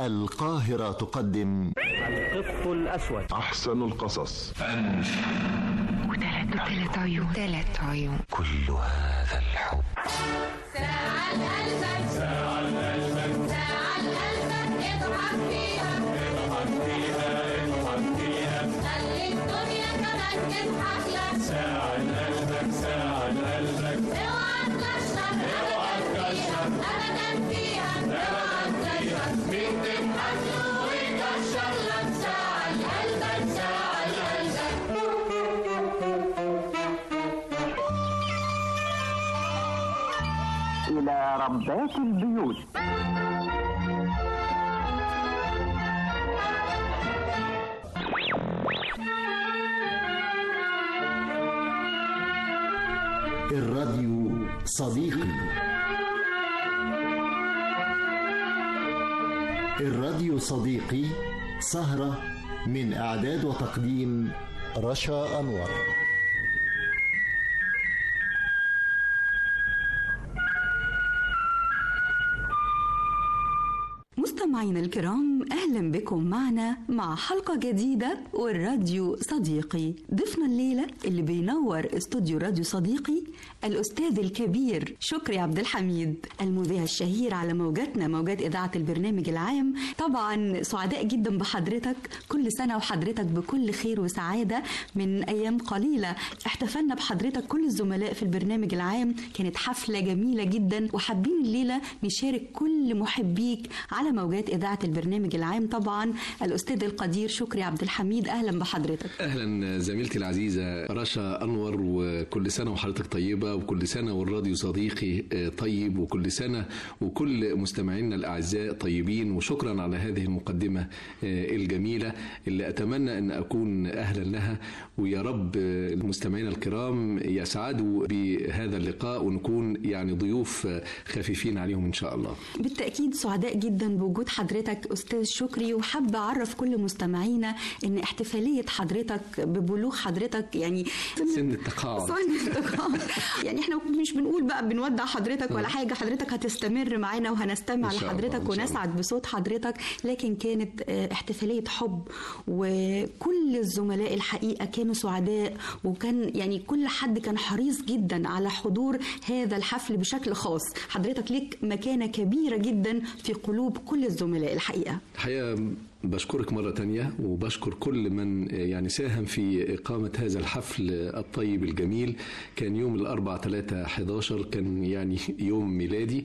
القاهرة تقدم القط الأسود أحسن القصص وثلاث وثلاث عيون ثلاث عيون كل هذا الحب ساعة قلبك ساعة قلبك ساعة قلبك اضحك فيها اضحك فيها اضحك فيها خلي الدنيا كمان تضحك لك ساعة قلبك ساعة قلبك اوعى تكشر اوعى تكشر ابدا فيها اوعى تكشر مين تضحك له ويكشر لك ساعة قلبك ساعة قلبك إلى ربات البيوت الراديو صديقي الراديو صديقي سهرة من إعداد وتقديم رشا أنور مستمعينا الكرام اهلا بكم معنا مع حلقه جديده والراديو صديقي ضيفنا الليله اللي بينور استوديو راديو صديقي الاستاذ الكبير شكري عبد الحميد المذيع الشهير على موجاتنا موجات اذاعه البرنامج العام طبعا سعداء جدا بحضرتك كل سنه وحضرتك بكل خير وسعاده من ايام قليله احتفلنا بحضرتك كل الزملاء في البرنامج العام كانت حفله جميله جدا وحابين الليله نشارك كل محبيك على موجات اذاعه البرنامج العام طبعا الاستاذ القدير شكري عبد الحميد اهلا بحضرتك اهلا زميلتي العزيزه رشا انور وكل سنه وحضرتك طيبه وكل سنه والراديو صديقي طيب وكل سنه وكل مستمعينا الاعزاء طيبين وشكرا على هذه المقدمه الجميله اللي اتمنى ان اكون اهلا لها ويا رب المستمعين الكرام يسعدوا بهذا اللقاء ونكون يعني ضيوف خفيفين عليهم ان شاء الله بالتاكيد سعداء جدا بوجود حضرتك استاذ شكري وحابه اعرف كل مستمعينا ان احتفاليه حضرتك ببلوغ حضرتك يعني سن التقاعد سن التقاعد يعني احنا مش بنقول بقى بنودع حضرتك ولا حاجه حضرتك هتستمر معانا وهنستمع إن شاء الله، لحضرتك إن شاء ونسعد بصوت حضرتك لكن كانت آه، احتفاليه حب وكل الزملاء الحقيقه كانوا سعداء وكان يعني كل حد كان حريص جدا على حضور هذا الحفل بشكل خاص حضرتك ليك مكانه كبيره جدا في قلوب كل الزملاء الحقيقه الحقيقه بشكرك مرة تانية وبشكر كل من يعني ساهم في إقامة هذا الحفل الطيب الجميل كان يوم الأربع 3 11 كان يعني يوم ميلادي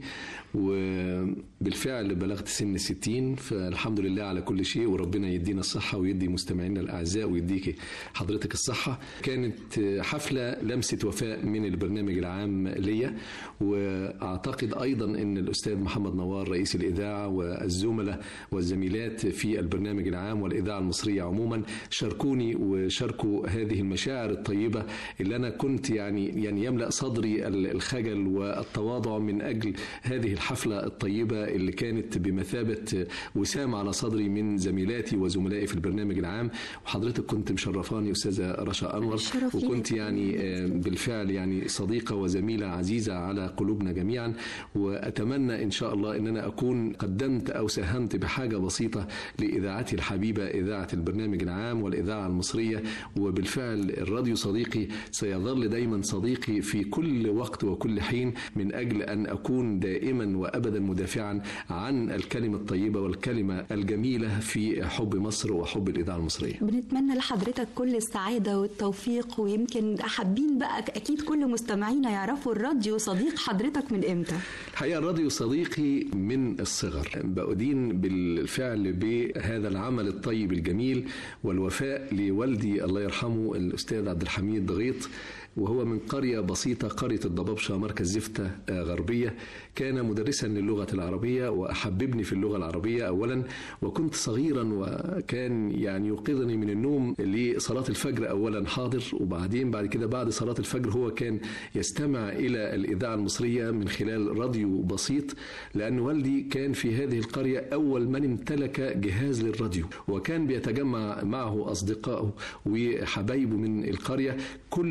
وبالفعل بلغت سن الستين فالحمد لله على كل شيء وربنا يدينا الصحة ويدي مستمعينا الأعزاء ويديك حضرتك الصحة كانت حفلة لمسة وفاء من البرنامج العام ليا وأعتقد أيضا أن الأستاذ محمد نوار رئيس الإذاعة والزملاء والزميلات في البرنامج العام والإذاعة المصرية عموما شاركوني وشاركوا هذه المشاعر الطيبة اللي أنا كنت يعني يعني يملأ صدري الخجل والتواضع من أجل هذه الحفلة الطيبة اللي كانت بمثابة وسام على صدري من زميلاتي وزملائي في البرنامج العام وحضرتك كنت مشرفاني أستاذة رشا أنور شرف لي. وكنت يعني آه، بالفعل يعني صديقة وزميلة عزيزة على قلوبنا جميعا وأتمنى إن شاء الله أن أنا أكون قدمت أو ساهمت بحاجة بسيطة لإذاعتي الحبيبة إذاعة البرنامج العام والإذاعة المصرية وبالفعل الراديو صديقي سيظل دايما صديقي في كل وقت وكل حين من أجل أن أكون دائما وأبدا مدافعا عن الكلمة الطيبة والكلمة الجميلة في حب مصر وحب الإذاعة المصرية بنتمنى لحضرتك كل السعادة والتوفيق ويمكن حابين بقى أكيد كل مستمعينا يعرفوا الراديو صديق حضرتك من إمتى الحقيقة الراديو صديقي من الصغر بأدين بالفعل بهذا العمل الطيب الجميل والوفاء لوالدي الله يرحمه الأستاذ عبد الحميد غيط وهو من قرية بسيطة قرية الضبابشة مركز زفتة آه، غربية كان مدرسا للغة العربية وأحببني في اللغة العربية أولا وكنت صغيرا وكان يعني يوقظني من النوم لصلاة الفجر أولا حاضر وبعدين بعد كده بعد صلاة الفجر هو كان يستمع إلى الإذاعة المصرية من خلال راديو بسيط لأن والدي كان في هذه القرية أول من امتلك جهاز للراديو وكان بيتجمع معه أصدقائه وحبايبه من القرية كل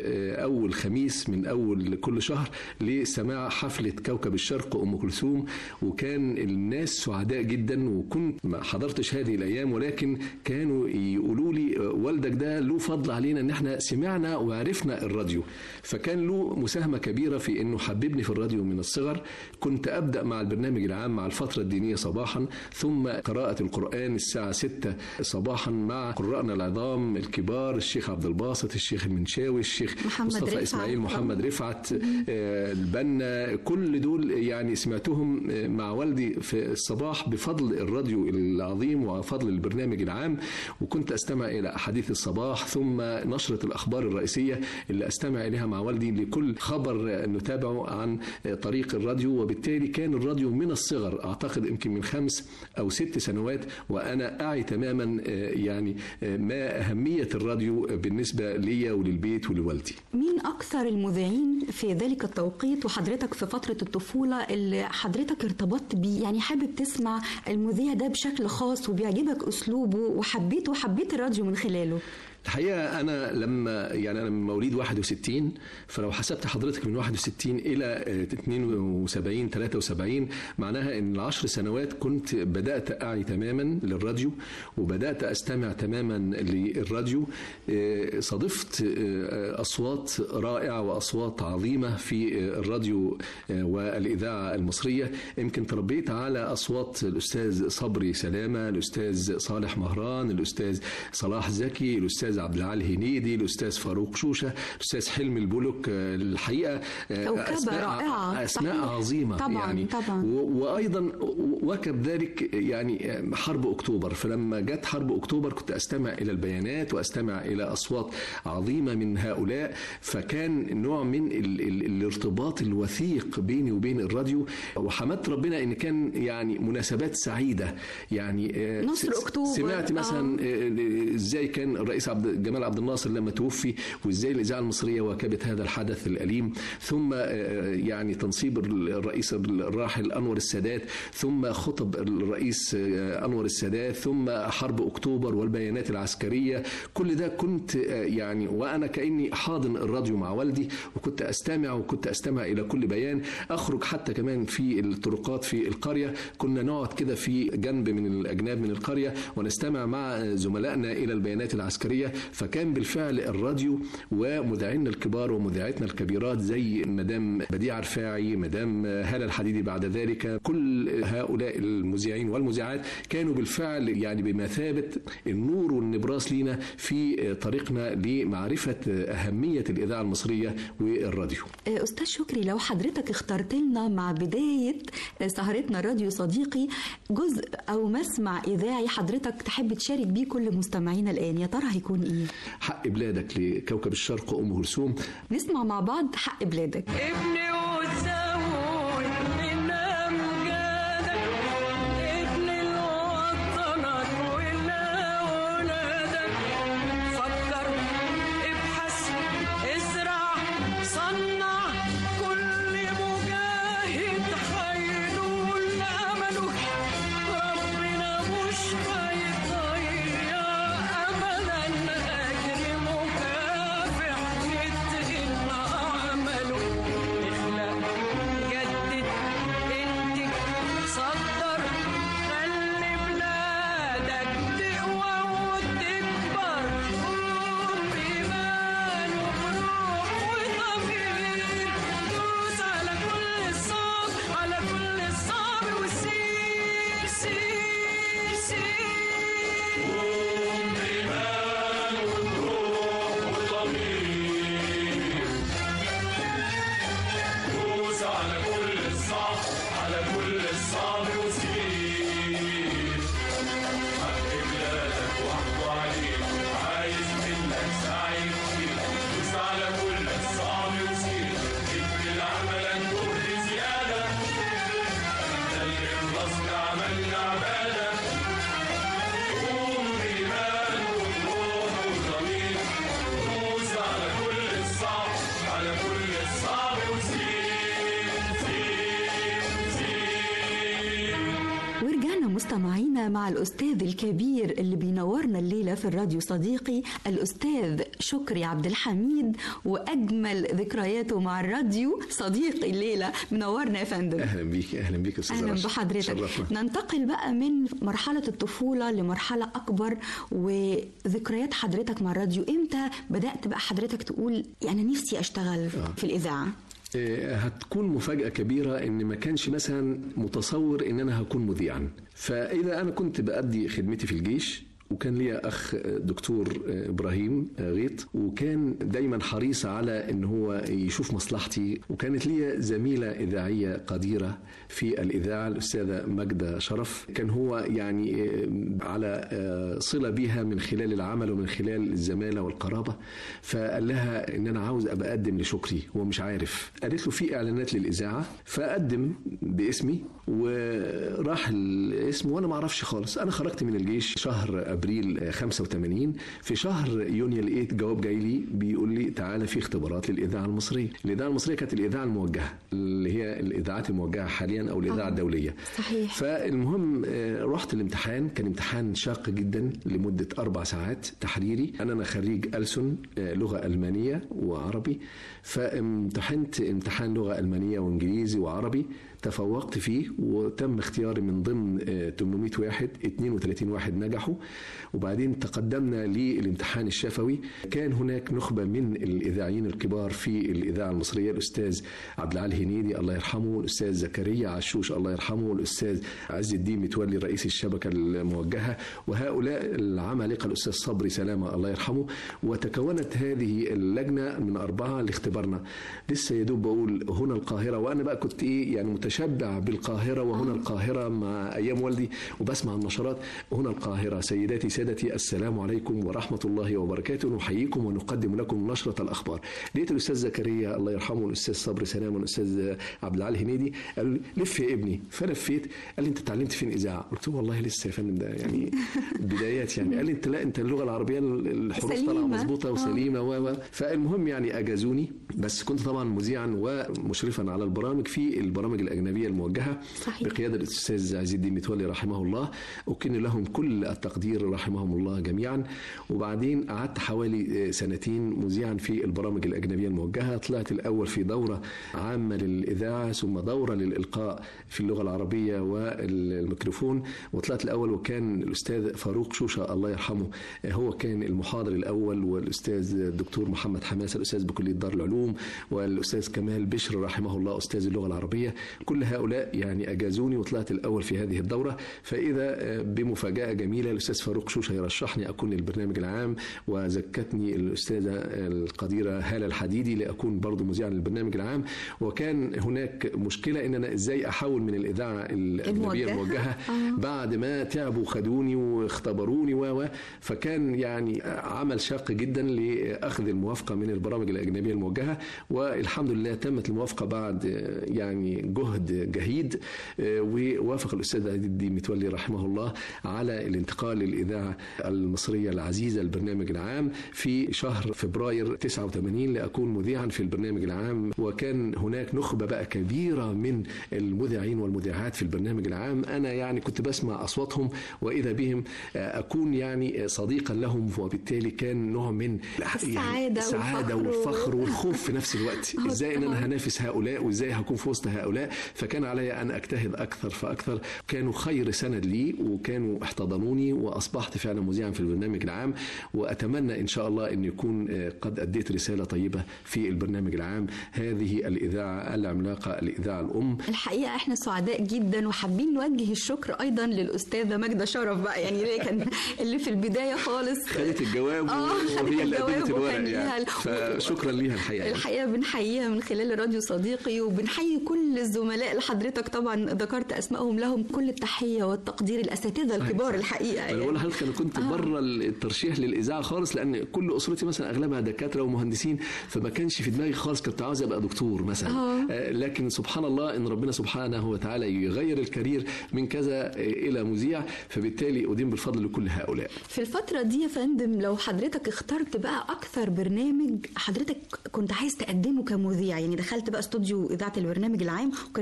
آه، أول خميس من أول كل شهر لسماع حفلة كوكب الشرق أم كلثوم وكان الناس سعداء جدا وكنت ما حضرتش هذه الأيام ولكن كانوا يقولوا لي آه، والدك ده له فضل علينا إن احنا سمعنا وعرفنا الراديو فكان له مساهمة كبيرة في إنه حببني في الراديو من الصغر كنت أبدأ مع البرنامج العام مع الفترة الدينية صباحا ثم قراءة القرآن الساعة 6 صباحا مع قراءنا العظام الكبار الشيخ عبد الباسط الشيخ المنشاوي الشيخ محمد مصطفى رفعت. إسماعيل محمد رفعت آه، البنا كل دول يعني سمعتهم آه، مع والدي في الصباح بفضل الراديو العظيم وفضل البرنامج العام وكنت أستمع إلى أحاديث الصباح ثم نشرة الأخبار الرئيسية اللي أستمع إليها مع والدي لكل خبر نتابعه عن طريق الراديو وبالتالي كان الراديو من الصغر أعتقد يمكن من خمس أو ست سنوات وأنا أعي تماما آه، يعني آه، ما أهمية الراديو بالنسبة لي وللبيت ولوالدي مين أكثر المذيعين في ذلك التوقيت وحضرتك في فترة الطفولة اللي حضرتك ارتبطت بيه يعني حابب تسمع المذيع ده بشكل خاص وبيعجبك أسلوبه وحبيته وحبيت الراديو من خلاله الحقيقة أنا لما يعني أنا من مواليد 61 فلو حسبت حضرتك من 61 إلى آه، 72 73 معناها إن العشر سنوات كنت بدأت أعي تماما للراديو وبدأت أستمع تماما للراديو آه، صادفت آه، أصوات رائعة وأصوات عظيمة في آه، الراديو آه، والإذاعة المصرية يمكن تربيت على أصوات الأستاذ صبري سلامة الأستاذ صالح مهران الأستاذ صلاح زكي الأستاذ عبد العالي هنيدي الأستاذ فاروق شوشة الأستاذ حلمي البلوك آه، الحقيقة آه، كوكبة رائعة. أسماء صحيح. عظيمة طبعاً، يعني طبعاً. و- وأيضا وكب ذلك يعني حرب أكتوبر فلما جت حرب أكتوبر كنت أستمع إلى البيانات وأستمع إلى أصوات عظيمة من هؤلاء فكان نوع من ال ال الارتباط الوثيق بيني وبين الراديو وحمدت ربنا إن كان يعني مناسبات سعيدة يعني آه، نصر س- أكتوبر. سمعت مثلا آه، ازاي كان الرئيس عبد جمال عبد الناصر لما توفي وازاي الاذاعه المصريه واكبت هذا الحدث الاليم ثم آه، يعني تنصيب الرئيس الراحل انور السادات ثم خطب الرئيس آه، انور السادات ثم حرب اكتوبر والبيانات العسكريه كل ده كنت آه، يعني وانا كاني حاضن الراديو مع والدي وكنت استمع وكنت استمع الى كل بيان اخرج حتى كمان في الطرقات في القريه كنا نقعد كده في جنب من الاجناب من القريه ونستمع مع زملائنا الى البيانات العسكريه فكان بالفعل الراديو ومذيعينا الكبار ومذيعتنا الكبيرات زي مدام بديع رفاعي مدام هاله الحديدي بعد ذلك كل هؤلاء المذيعين والمذيعات كانوا بالفعل يعني بمثابه النور والنبراس لينا في طريقنا لمعرفه اهميه الاذاعه المصريه والراديو آه، أستاذ شكري لو حضرتك اخترت لنا مع بداية آه، سهرتنا راديو صديقي جزء أو مسمع إذاعي حضرتك تحب تشارك بيه كل مستمعينا الآن يا ترى هيكون إيه؟ حق بلادك لكوكب الشرق ام كلثوم نسمع مع بعض حق بلادك ابني وتزود من امجادك ابني لوطنك ولاولادك فكر ابحث ازرع صنع كل مجاهد هينول امله ربنا مش هيضيع ابدا اجر مكافح يتقن عمله مستمعينا مع الأستاذ الكبير اللي بينورنا الليلة في الراديو صديقي الأستاذ شكري عبد الحميد وأجمل ذكرياته مع الراديو صديقي الليلة منورنا يا فندم اهلا بيك اهلا بيك استاذ اهلا رشا. بحضرتك شرفنا. ننتقل بقى من مرحله الطفوله لمرحله اكبر وذكريات حضرتك مع الراديو امتى بدات بقى حضرتك تقول انا نفسي اشتغل في الاذاعه آه، هتكون مفاجأة كبيرة إن ما كانش مثلا متصور إن أنا هكون مذيعا فإذا أنا كنت بأدي خدمتي في الجيش وكان ليا اخ دكتور ابراهيم غيط وكان دايما حريص على ان هو يشوف مصلحتي وكانت ليا زميله اذاعيه قديره في الاذاعه الاستاذه ماجده شرف كان هو يعني على صله بها من خلال العمل ومن خلال الزماله والقرابه فقال لها ان انا عاوز ابقى اقدم لشكري هو مش عارف قالت له في اعلانات للاذاعه فقدم باسمي وراح الاسم وانا ما اعرفش خالص انا خرجت من الجيش شهر ابريل 85 في شهر يونيو لقيت جواب جاي لي بيقول لي تعالى في اختبارات للاذاعه المصريه الاذاعه المصريه كانت الاذاعه الموجهه اللي هي الاذاعات الموجهه حاليا او الاذاعه الدوليه صحيح فالمهم رحت الامتحان كان امتحان شاق جدا لمده اربع ساعات تحريري انا انا خريج ألسن لغه المانيه وعربي فامتحنت امتحان لغه المانيه وانجليزي وعربي تفوقت فيه وتم اختياري من ضمن 800 واحد 32 واحد نجحوا وبعدين تقدمنا للامتحان الشفوي كان هناك نخبة من الإذاعيين الكبار في الإذاعة المصرية الأستاذ عبد العال هنيدي الله يرحمه الأستاذ زكريا عشوش الله يرحمه الأستاذ عز الدين متولي رئيس الشبكة الموجهة وهؤلاء العمالقة الأستاذ صبري سلامة الله يرحمه وتكونت هذه اللجنة من أربعة لاختبارنا لسه يدوب بقول هنا القاهرة وأنا بقى كنت إيه يعني متشبع بالقاهرة وهنا القاهرة مع أيام والدي وبسمع النشرات هنا القاهرة سيداتي سادتي السلام عليكم ورحمة الله وبركاته نحييكم ونقدم لكم نشرة الأخبار لقيت الأستاذ زكريا الله يرحمه والأستاذ صبري سلام والأستاذ عبد العال هنيدي قالوا لي لف يا ابني فلفيت قال لي أنت اتعلمت فين إذاعة قلت له والله لسه يا فندم ده يعني بدايات يعني قال لي أنت لا أنت اللغة العربية الحروف طالعة مظبوطة وسليمة و فالمهم يعني أجازوني بس كنت طبعا مذيعا ومشرفا على البرامج في البرامج الأجنبية الموجهة صحيح. بقيادة الأستاذ عز الدين متولي رحمه الله أكن لهم كل التقدير رحمهم الله جميعا وبعدين قعدت حوالي سنتين مذيعا في البرامج الأجنبية الموجهة طلعت الأول في دورة عامة للإذاعة ثم دورة للإلقاء في اللغة العربية والميكروفون وطلعت الأول وكان الأستاذ فاروق شوشة الله يرحمه هو كان المحاضر الأول والأستاذ الدكتور محمد حماسة الأستاذ بكلية دار العلوم والأستاذ كمال بشر رحمه الله أستاذ اللغة العربية كل هؤلاء يعني أجازوني وطلعت الأول في هذه الدورة فإذا بمفاجأة جميلة الأستاذ فاروق شوشة يرشحني أكون البرنامج العام وزكتني الأستاذة القديرة هالة الحديدي لأكون برضو مذيعا للبرنامج العام وكان هناك مشكلة إن أنا إزاي أحول من الإذاعة الأجنبية الموجهة بعد ما تعبوا خدوني واختبروني و فكان يعني عمل شاق جدا لأخذ الموافقة من البرامج الأجنبية الموجهة والحمد لله تمت الموافقة بعد يعني جهد جهيد ووافق الأستاذ عيد الدين متولي رحمه الله على الانتقال للإذاعة المصرية العزيزة البرنامج العام في شهر فبراير 89 لأكون مذيعا في البرنامج العام وكان هناك نخبة بقى كبيرة من المذيعين والمذيعات في البرنامج العام أنا يعني كنت بسمع أصواتهم وإذا بهم أكون يعني صديقا لهم وبالتالي كان نوع من السعادة, السعادة والفخر والخوف في نفس الوقت إزاي أن أنا هنافس هؤلاء وإزاي هكون في وسط هؤلاء فكان علي أن أجتهد أكثر فأكثر كانوا خير سند لي وكانوا احتضنوني وأصبحت فعلا مذيعا في البرنامج العام وأتمنى إن شاء الله أن يكون قد أديت رسالة طيبة في البرنامج العام هذه الإذاعة العملاقة الإذاعة الأم الحقيقة احنا سعداء جدا وحابين نوجه الشكر أيضا للأستاذة ماجدة شرف بقى يعني اللي كان اللي في البداية خالص خدت الجواب وهي اللي قدمت الورق يعني فشكرا ليها الحقيقة الحقيقة بنحييها من خلال راديو صديقي وبنحيي كل الزملاء اللي حضرتك طبعا ذكرت أسمائهم لهم كل التحية والتقدير الأساتذة الكبار الحقيقة يعني. أنا بقول لحضرتك أنا كنت آه. بره الترشيح للإذاعة خالص لأن كل أسرتي مثلا أغلبها دكاترة ومهندسين فما كانش في دماغي خالص كنت عاوز أبقى دكتور مثلا آه. آه لكن سبحان الله إن ربنا سبحانه وتعالى يغير الكارير من كذا إلى مذيع فبالتالي أدين بالفضل لكل هؤلاء في الفترة دي يا فندم لو حضرتك اخترت بقى أكثر برنامج حضرتك كنت عايز تقدمه كمذيع يعني دخلت بقى استوديو إذاعة البرنامج العام وكان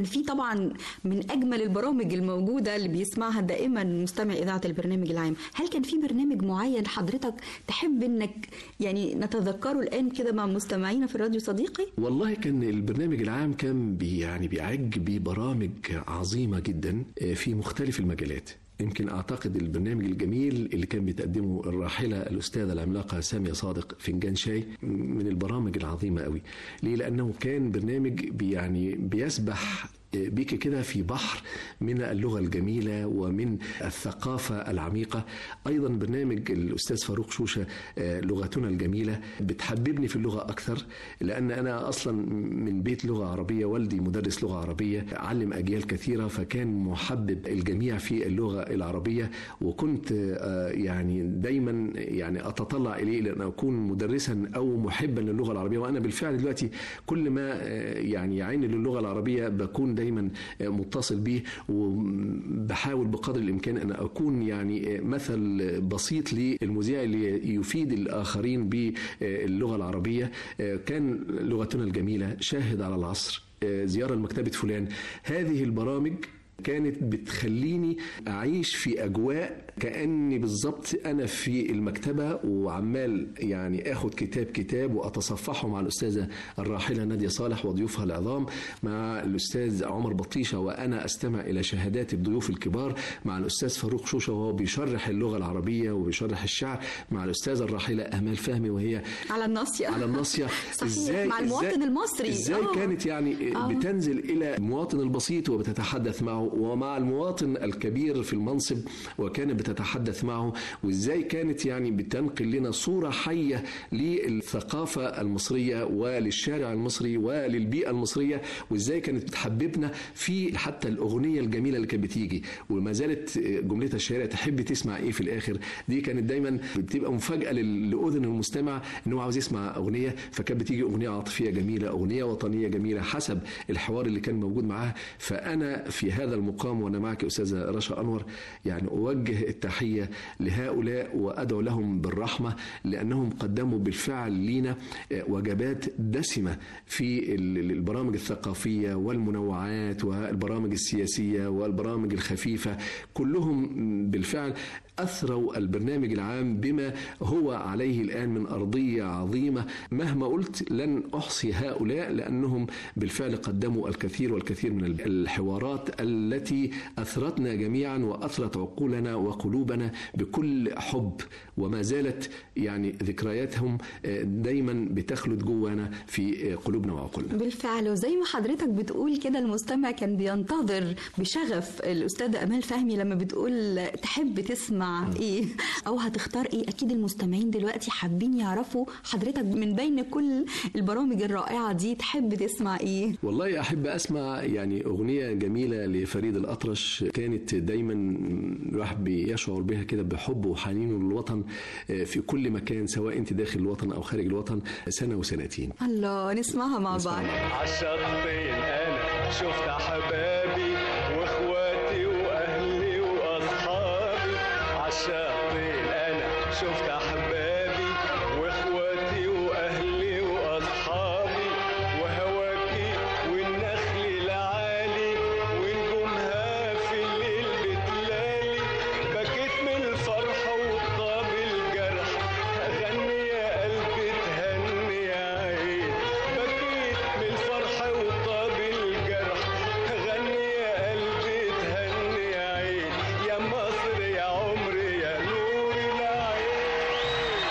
كان في طبعا من اجمل البرامج الموجوده اللي بيسمعها دائما مستمع اذاعه البرنامج العام هل كان في برنامج معين حضرتك تحب انك يعني نتذكره الان كده مع مستمعينا في الراديو صديقي والله كان البرنامج العام كان بي يعني بيعج ببرامج عظيمة جدا في مختلف المجالات يمكن اعتقد البرنامج الجميل اللي كان بتقدمه الراحله الاستاذه العملاقه ساميه صادق فنجان شاي من البرامج العظيمه قوي ليه لانه كان برنامج بي يعني بيسبح بيك كده في بحر من اللغة الجميلة ومن الثقافة العميقة أيضا برنامج الأستاذ فاروق شوشة آه، لغتنا الجميلة بتحببني في اللغة أكثر لأن أنا أصلا من بيت لغة عربية والدي مدرس لغة عربية علم أجيال كثيرة فكان محبب الجميع في اللغة العربية وكنت آه، يعني دايما يعني أتطلع إليه لأن أكون مدرسا أو محبا للغة العربية وأنا بالفعل دلوقتي كل ما آه، يعني يعين للغة العربية بكون دايما متصل به وبحاول بقدر الامكان ان اكون يعني مثل بسيط للمذيع اللي يفيد الاخرين باللغه العربيه كان لغتنا الجميله شاهد على العصر زياره لمكتبه فلان هذه البرامج كانت بتخليني اعيش في اجواء كاني بالظبط انا في المكتبه وعمال يعني اخد كتاب كتاب واتصفحه مع الاستاذه الراحله ناديه صالح وضيوفها العظام مع الاستاذ عمر بطيشه وانا استمع الى شهادات الضيوف الكبار مع الاستاذ فاروق شوشه وهو بيشرح اللغه العربيه وبيشرح الشعر مع الاستاذه الراحله امال فهمي وهي على الناصيه على الناصيه صحيح مع المواطن المصري ازاي آه. كانت يعني آه. بتنزل الى المواطن البسيط وبتتحدث معه ومع المواطن الكبير في المنصب وكانت بتتحدث معه وازاي كانت يعني بتنقل لنا صوره حيه للثقافه المصريه وللشارع المصري وللبيئه المصريه وازاي كانت بتحببنا في حتى الاغنيه الجميله اللي كانت بتيجي وما زالت جملتها الشهيره تحب تسمع ايه في الاخر دي كانت دايما بتبقى مفاجاه لل- لاذن المستمع ان هو عاوز يسمع اغنيه فكانت بتيجي اغنيه عاطفيه جميله اغنيه وطنيه جميله حسب الحوار اللي كان موجود معاها فانا في هذا المقام وانا معك استاذه رشا انور يعني اوجه التحيه لهؤلاء وادعو لهم بالرحمه لانهم قدموا بالفعل لينا آه، وجبات دسمه في ال- البرامج الثقافيه والمنوعات والبرامج السياسيه والبرامج الخفيفه كلهم بالفعل اثروا البرنامج العام بما هو عليه الان من ارضيه عظيمه مهما قلت لن احصي هؤلاء لانهم بالفعل قدموا الكثير والكثير من الحوارات التي اثرتنا جميعا واثرت عقولنا وقلوبنا بكل حب وما زالت يعني ذكرياتهم آه، دايما بتخلد جوانا في آه، قلوبنا وعقولنا بالفعل وزي ما حضرتك بتقول كده المستمع كان بينتظر بشغف الأستاذة أمال فهمي لما بتقول تحب تسمع إيه أو هتختار إيه أكيد المستمعين دلوقتي حابين يعرفوا حضرتك من بين كل البرامج الرائعة دي تحب تسمع إيه والله احب اسمع يعني اغنيه جميله لفريد الاطرش كانت دايما الواحد بيشعر بها كده بحبه وحنينه للوطن آه، في كل مكان سواء انت داخل الوطن او خارج الوطن سنه وسنتين الله نسمعها مع بعض عالشطين انا شفت احبابي واخواتي واهلي واصحابي عالشطين انا شفت احبابي واخواتي واهلي واصحابي وهواكي والنخل العالي ونجومها في الليل بتلالي بكيت من الفرح وطاب الجرح اغني يا قلبي تهني يا عين بكيت من الفرح وطاب الجرح غني يا قلبي تهني يا عين يا مصر يا عمري يا نور العين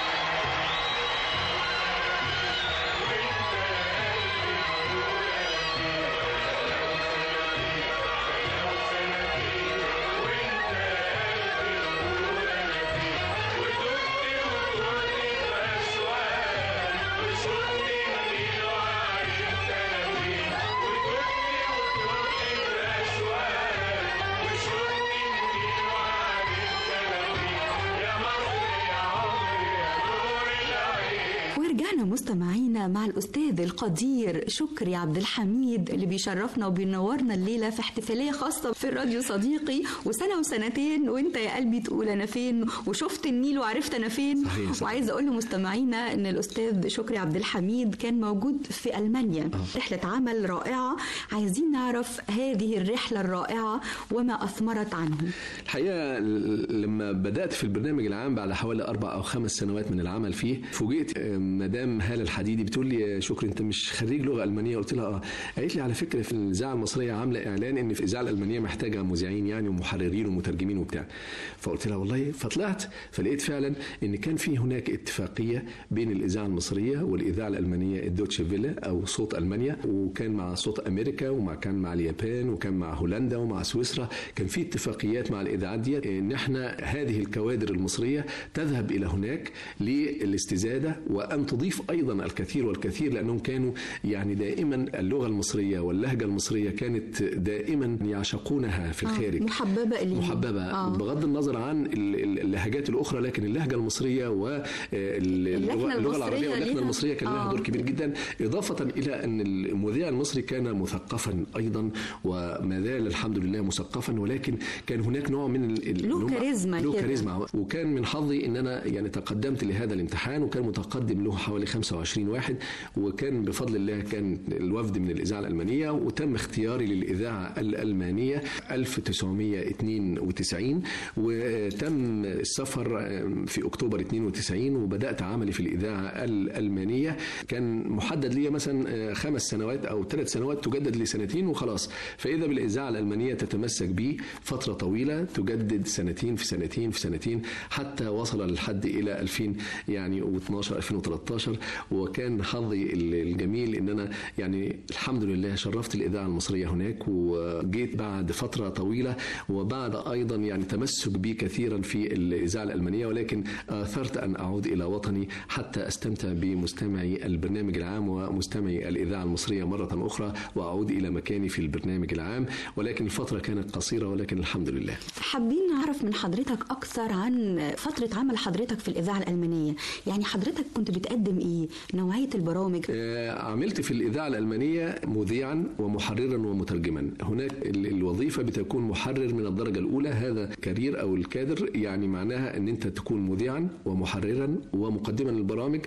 معانا مستمعينا مع الأستاذ القدير شكري عبد الحميد اللي بيشرفنا وبينورنا الليلة في احتفالية خاصة في الراديو صديقي وسنة وسنتين وانت يا قلبي تقول أنا فين وشفت النيل وعرفت أنا فين صحيح، صحيح. وعايزة أقول لمستمعينا إن الأستاذ شكري عبد الحميد كان موجود في ألمانيا رحلة عمل رائعة عايزين نعرف هذه الرحلة الرائعة وما أثمرت عنه الحقيقه ل- لما بدات في البرنامج العام بعد حوالي اربع او خمس سنوات من العمل فيه فوجئت آه، مدام هاله الحديدي بتقول لي يا شكري انت مش خريج لغه المانيه قلت لها اه قالت لي على فكره في الاذاعه المصريه عامله اعلان ان في الاذاعه الالمانيه محتاجه مذيعين يعني ومحررين ومترجمين وبتاع فقلت لها والله فطلعت فلقيت فعلا ان كان في هناك اتفاقيه بين الاذاعه المصريه والاذاعه الالمانيه الدوتشه فيلا او صوت المانيا وكان مع صوت امريكا ومع كان مع اليابان وكان مع هولندا ومع سويسرا كان في اتفاقيات مع الاذاعات ديت ان احنا هذه الكوادر المصريه تذهب الى هناك للاستزاده وان تضيف ايضا الكثير والكثير لانهم كانوا يعني دائما اللغه المصريه واللهجه المصريه كانت دائما يعشقونها في الخارج محببة إليهم محببه آه. بغض النظر عن ال- ال- اللهجات الاخرى لكن اللهجه المصريه واللغه اللغه العربيه المصرية واللكنه ليها- المصريه كان لها آه. دور كبير جدا اضافه الى ان المذيع المصري كان مثقفا ايضا وما زال الحمد لله مثقفا ولكن كان هناك نوع من ال- ال- له إن هم- كاريزما له كده. كاريزما وكان من حظي ان انا يعني تقدمت لهذا الامتحان وكان متقدم له حوالي 25 واحد وكان بفضل الله كان الوفد من الاذاعه الالمانيه وتم اختياري للاذاعه الالمانيه 1992 وتم السفر في اكتوبر 92 وبدات عملي في الاذاعه الالمانيه كان محدد لي مثلا خمس سنوات او ثلاث سنوات تجدد لسنتين وخلاص فاذا بالاذاعه الالمانيه تتمسك بي فتره طويله تجدد سنتين في سنتين في سنتين حتى وصل للحد الى 2000 يعني و12 2013 وكان حظي الجميل ان انا يعني الحمد لله شرفت الاذاعه المصريه هناك وجيت بعد فتره طويله وبعد ايضا يعني تمسك بي كثيرا في الاذاعه الالمانيه ولكن اثرت ان اعود الى وطني حتى استمتع بمستمعي البرنامج العام ومستمعي الاذاعه المصريه مره اخرى واعود الى مكاني في البرنامج العام ولكن الفتره كانت قصيره ولكن الحمد لله حابين نعرف من حضرتك أكثر عن فترة عمل حضرتك في الإذاعة الألمانية يعني حضرتك كنت بتقدم إيه نوعية البرامج آه، عملت في الإذاعة الألمانية مذيعا ومحررا ومترجما هناك ال- الوظيفة بتكون محرر من الدرجة الأولى هذا كارير أو الكادر يعني معناها أن أنت تكون مذيعا ومحررا ومقدما للبرامج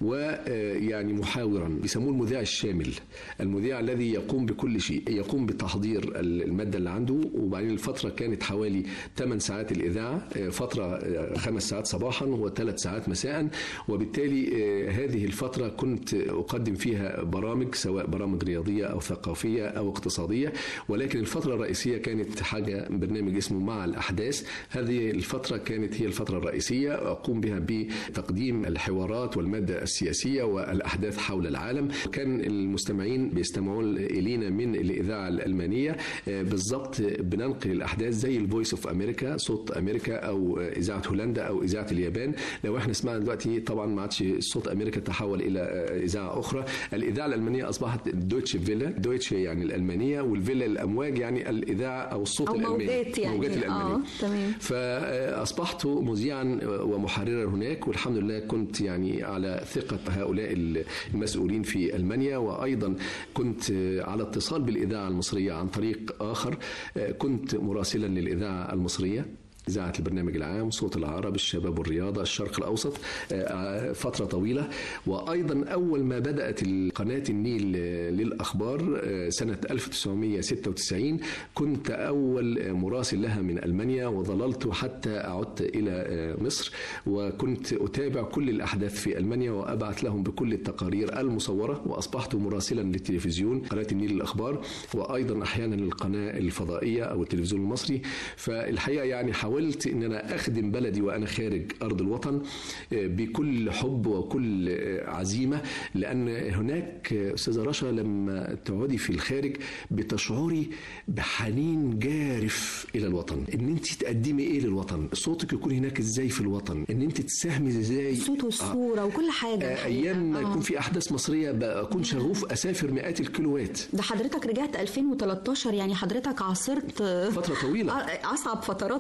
ويعني محاورا بيسموه المذيع الشامل المذيع الذي يقوم بكل شيء يقوم بتحضير المادة اللي عنده وبعدين الفترة كانت حوالي 8 ساعات الإذاعة آه، فترة آه، خمس ساعات صباحا وثلاث ساعات مساء وبالتالي آه، هذه الفترة كنت أقدم فيها برامج سواء برامج رياضية أو ثقافية أو اقتصادية ولكن الفترة الرئيسية كانت حاجة برنامج اسمه مع الأحداث هذه الفترة كانت هي الفترة الرئيسية أقوم بها بتقديم الحوارات والمادة السياسية والأحداث حول العالم كان المستمعين بيستمعون إلينا من الإذاعة الألمانية آه، بالضبط بننقل الأحداث زي الفويس اوف أمريكا صوت أمريكا أو آه، إذاعة هولندا أو إذاعة اليابان لو احنا سمعنا دلوقتي طبعا ما عادش صوت أمريكا تحول إلى آه، إذاعة أخرى الإذاعة الألمانية أصبحت دويتش فيلا دويتش يعني الألمانية والفيلا الأمواج يعني الإذاعة أو الصوت أو الألماني موجات يعني. موجات الألمانية آه، تمام. فأصبحت مذيعا ومحررا هناك والحمد لله كنت يعني على ثقة هؤلاء المسؤولين في ألمانيا وأيضا كنت على اتصال بالإذاعة المصرية عن طريق آخر كنت مراسلا للإذاعة المصرية إذاعة البرنامج العام صوت العرب الشباب والرياضة الشرق الأوسط آه، فترة طويلة وأيضا أول ما بدأت قناة النيل آه، للأخبار آه، سنة 1996 كنت أول مراسل لها من ألمانيا وظللت حتى أعدت إلى آه، مصر وكنت أتابع كل الأحداث في ألمانيا وأبعث لهم بكل التقارير المصورة وأصبحت مراسلا للتلفزيون قناة النيل للأخبار وأيضا أحيانا للقناة الفضائية أو التلفزيون المصري فالحقيقة يعني حاولت أن أنا أخدم بلدي وأنا خارج أرض الوطن آه، بكل حب وكل آه، عزيمة لأن هناك آه، أستاذة رشا لما تقعدي في الخارج بتشعري بحنين جارف إلى الوطن إن أنت تقدمي إيه للوطن صوتك يكون هناك إزاي في الوطن إن أنت تساهمي إزاي الصوت والصورة وكل حاجة آه، الحقيقة. ايام ما آه. يكون في احداث مصريه بكون شغوف اسافر مئات الكيلوات ده حضرتك رجعت 2013 يعني حضرتك عاصرت فتره طويله آه، اصعب فترات كمان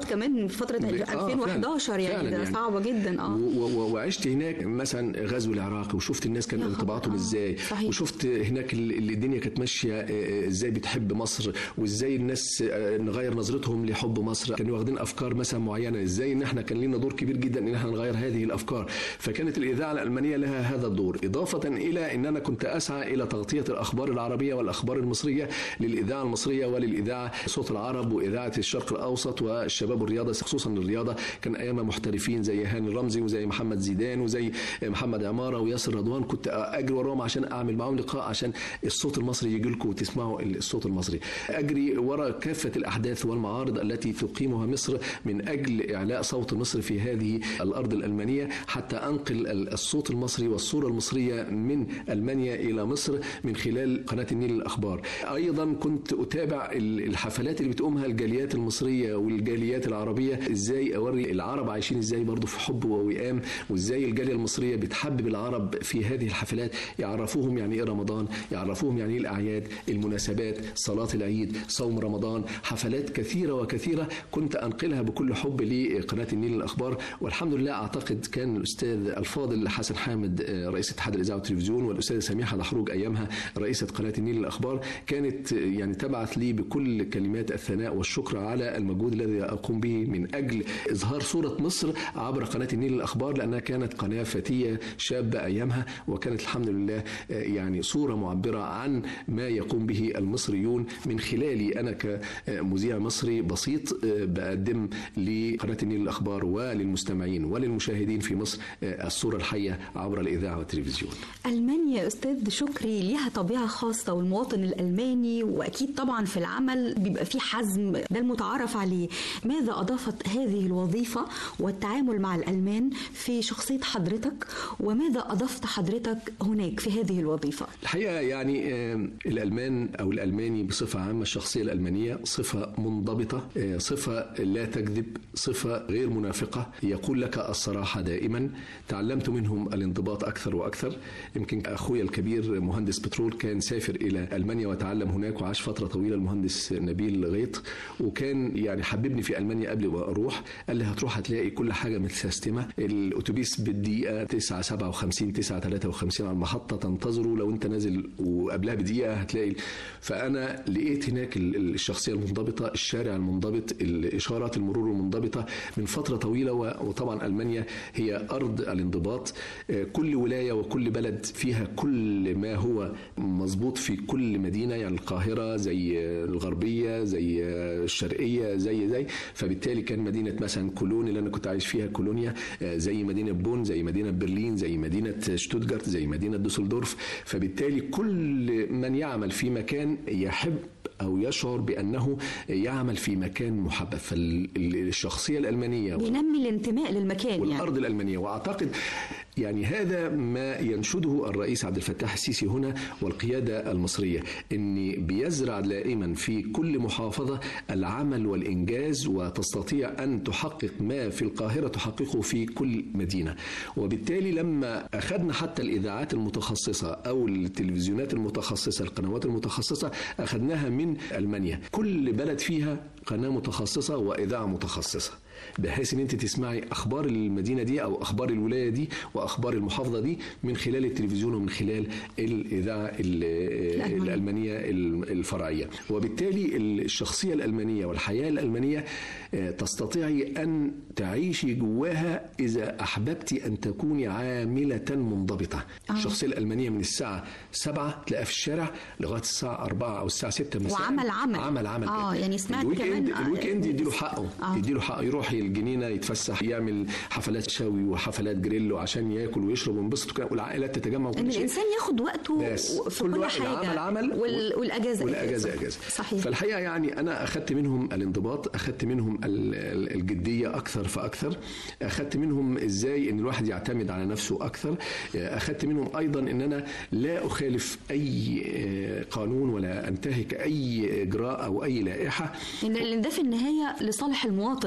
كمان في فتره ب- آه، 2011 فعلاً. يعني فعلاً ده صعبه جدا اه و- و- وعشت هناك مثلا غزو العراق وشفت الناس كان يا خبر، انطباعاتهم آه، ازاي صحيح. وشفت هناك ال- اللي الدنيا كانت ماشيه آه، آه، ازاي بتحب مصر وازاي الناس آه، نغير نظرتهم لحب مصر كانوا واخدين افكار مثلا معينه ازاي ان احنا كان لنا دور كبير جدا ان احنا نغير هذه الافكار فكانت الاذاعه الالمانيه لها هذا الدور اضافه الى ان انا كنت اسعى الى تغطيه الاخبار العربيه والاخبار المصريه للاذاعه المصريه وللاذاعه صوت العرب واذاعه الشرق الاوسط والشباب والرياضه خصوصا الرياضه كان ايامها محترفين زي هاني رمزي وزي محمد زيدان وزي محمد عماره وياسر رضوان كنت اجري وراهم عشان اعمل معاهم لقاء عشان الصوت المصري يجي لكم وتسمعوا الصوت المصري اجري ورا كافه الاحداث والمعارض التي تقيمها مصر من اجل اعلاء صوت مصر في هذه الارض الالمانيه حتى انقل ال- الصوت المصري والصوره المصريه من المانيا الى مصر من خلال قناه النيل للاخبار ايضا كنت اتابع ال- الحفلات اللي بتقومها الجاليات المصريه والجاليات العربيه ازاي اوري العرب عايشين ازاي برضو في حب ووئام وازاي الجاليه المصريه بتحبب العرب في هذه الحفلات يعرفوهم يعني ايه رمضان يعرفوهم يعني ايه الاعياد المناسبات صلاه العيد صوم رمضان حفلات كثيره وكثيره كنت انقلها بكل حب لقناه النيل للاخبار والحمد لله اعتقد كان الاستاذ الفاضل حسن حامد آه، رئيس اتحاد الاذاعه والتلفزيون والاستاذه سميحه دحروج ايامها رئيسه قناه النيل للاخبار كانت آه، يعني تبعث لي بكل كلمات الثناء والشكر على المجهود الذي اقوم به من اجل اظهار صوره مصر عبر قناه النيل للاخبار لانها كانت قناه فتيه شابه ايامها وكانت الحمد لله آه، يعني صوره معبره عن ما يقوم به المصريون من خلالي انا كمذيع مصري بسيط آه، بقدم لقناه النيل للاخبار وللمستمعين وللمشاهدين في مصر آه، الصوره الحيه عبر الاذاعه والتلفزيون. ألمانيا يا أستاذ شكري ليها طبيعة خاصة والمواطن الألماني وأكيد طبعا في العمل بيبقى فيه حزم ده المتعارف عليه ماذا أضافت هذه الوظيفة والتعامل مع الألمان في شخصية حضرتك وماذا أضفت حضرتك هناك في هذه الوظيفة الحقيقه يعني آه، الالمان او الالماني بصفه عامه الشخصيه الالمانيه صفه منضبطه آه، صفه لا تكذب صفه غير منافقه يقول لك الصراحه دائما تعلمت منهم الانضباط اكثر واكثر يمكن اخويا الكبير مهندس بترول كان سافر الى المانيا وتعلم هناك وعاش فتره طويله المهندس نبيل غيط وكان يعني حببني في المانيا قبل ما اروح قال لي هتروح هتلاقي كل حاجه متسيستمه الاتوبيس بالدقيقه 9 57 9 53 على المحطه تنتظره لو انت نازل وقبلها بدقيقه هتلاقي فانا لقيت هناك ال- ال- الشخصيه المنضبطه الشارع المنضبط الاشارات المرور المنضبطه من فتره طويله و- وطبعا المانيا هي ارض الانضباط آه، كل ولايه وكل بلد فيها كل ما هو مظبوط في كل مدينه يعني القاهره زي آه، الغربيه زي آه، الشرقيه زي زي فبالتالي كان مدينه مثلا كولون اللي انا كنت عايش فيها كولونيا آه، زي مدينه بون زي مدينه برلين زي مدينه شتوتجارت زي مدينه دوسلدورف فبالتالي كل من يعمل في مكان يحب او يشعر بانه يعمل في مكان محبب فالشخصيه الالمانيه بينمي الانتماء للمكان يعني والارض الالمانيه واعتقد يعني هذا ما ينشده الرئيس عبد الفتاح السيسي هنا والقياده المصريه ان بيزرع دائما في كل محافظه العمل والانجاز وتستطيع ان تحقق ما في القاهره تحققه في كل مدينه وبالتالي لما اخذنا حتى الاذاعات المتخصصه او التلفزيونات المتخصصه القنوات المتخصصه اخذناها من المانيا كل بلد فيها قناه متخصصه واذاعه متخصصه بحيث ان انت تسمعي اخبار المدينه دي او اخبار الولايه دي واخبار المحافظه دي من خلال التلفزيون ومن خلال الاذاعه ال- الالمانيه الفرعيه وبالتالي الشخصيه الالمانيه والحياه الالمانيه آه، تستطيعي ان تعيشي جواها اذا احببت ان تكوني عامله منضبطه آه. الشخصيه الالمانيه من الساعه 7 تلاقيها في الشارع لغايه الساعه 4 او الساعه 6 مساء وعمل عمل. عمل عمل آه، يعني سمعت الويك كمان- اند آه، الويك اند يديله حقه آه. يديله حقه يروح الجنينه يتفسح يعمل حفلات شوي وحفلات جريل عشان ياكل ويشرب وينبسط وكده، والعائلات تتجمع وكل ان شيء. الانسان ياخد وقته بس في كل كل واحد حاجه عمل عمل وال... والاجازه والاجازه اجازه صحيح فالحقيقه يعني انا اخذت منهم الانضباط اخذت منهم ال- ال- الجديه اكثر فاكثر اخذت منهم ازاي ان الواحد يعتمد على نفسه اكثر اخذت منهم ايضا ان انا لا اخالف اي آه، قانون ولا انتهك اي اجراء او اي لائحه ان لأن ده في النهايه لصالح المواطن صالح ايضا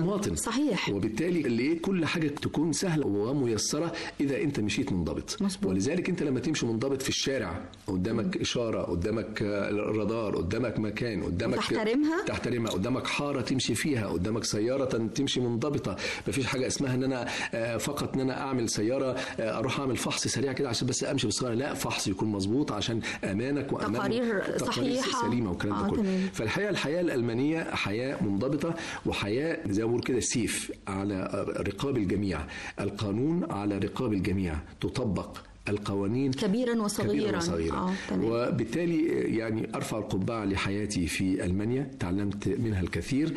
المواطن صحيح. وبالتالي ليه كل حاجه تكون سهله وميسره اذا انت مشيت منضبط مظبوط. ولذلك انت لما تمشي منضبط في الشارع قدامك اشاره قدامك آه، رادار قدامك مكان قدامك وتحترمها؟ تحترمها قدامك حاره تمشي فيها قدامك سياره تمشي منضبطه مفيش حاجه اسمها ان انا آه، فقط ان انا اعمل سياره آه، اروح اعمل فحص سريع كده عشان بس امشي بالسياره لا فحص يكون مظبوط عشان امانك وامان تقارير صحيحة. سليمه والكلام آه، ده كله تمام. فالحقيقه الحياه الالمانيه حياه منضبطه وحياه زي ما بقول كده سيف على رقاب الجميع القانون على رقاب الجميع تطبق القوانين كبيرا وصغيرا كبيرا وصغيرا آه، تمام. وبالتالي يعني ارفع القبعه لحياتي في المانيا تعلمت منها الكثير